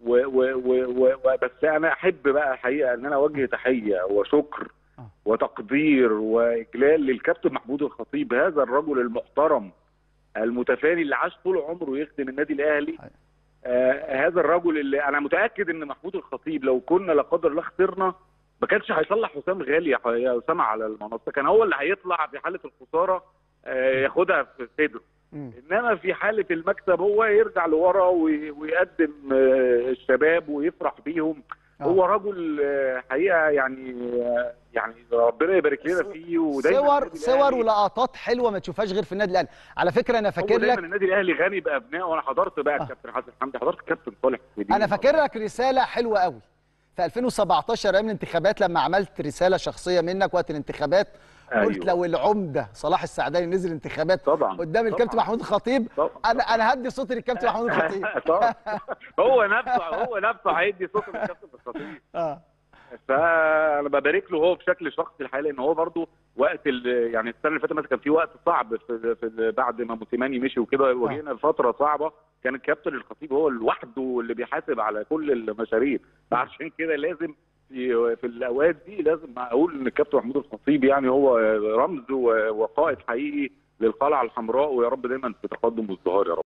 و و و و و بس انا احب بقى الحقيقه ان انا اوجه تحيه وشكر آه. وتقدير واجلال للكابتن محمود الخطيب هذا الرجل المحترم المتفاني اللي عاش طول عمره يخدم النادي الاهلي أيوة. آه هذا الرجل اللي انا متاكد ان محمود الخطيب لو كنا لا قدر الله خسرنا ما كانش هيطلع حسام غالي يا ح- يا اسامه على المنصه كان هو اللي هيطلع في حاله الخساره آه ياخدها في صدره مم. انما في حاله المكسب هو يرجع لورا وي- ويقدم آه، الشباب ويفرح بيهم آه. هو رجل آه، حقيقه يعني آه، يعني ربنا يبارك لنا فيه ودايما صور النادي صور الأهلي- ولقطات حلوه ما تشوفهاش غير في النادي الاهلي على فكره انا هو فاكر دايما لك النادي الاهلي غني بابنائه وانا حضرت بقى آه. الكابتن حسن حمدي حضرت الكابتن صالح السويدي. انا فاكر لك رساله حلوه قوي في 2017 ايام الانتخابات لما عملت رساله شخصيه منك وقت الانتخابات قلت أيوة. لو العمده صلاح السعداني نزل انتخابات طبعا قدام الكابتن طبعاً. محمود الخطيب طبعاً. انا انا هدي صوتي للكابتن محمود الخطيب طبعاً. هو نفسه هو نفسه هيدي صوت الكابتن الخطيب اه فانا ببارك له هو بشكل شخصي الحقيقه لان هو برضو وقت ال- يعني السنه اللي فاتت مثلا كان في وقت صعب في, في بعد ما موسيماني مشي وكده واجهنا فتره صعبه كان الكابتن الخطيب هو لوحده اللي بيحاسب على كل المشاريع فعشان كده لازم في في الاوقات دي لازم اقول ان الكابتن محمود الخطيب يعني هو رمز و- وقائد حقيقي للقلعه الحمراء ويا رب دايما في تقدم وازدهار يا رب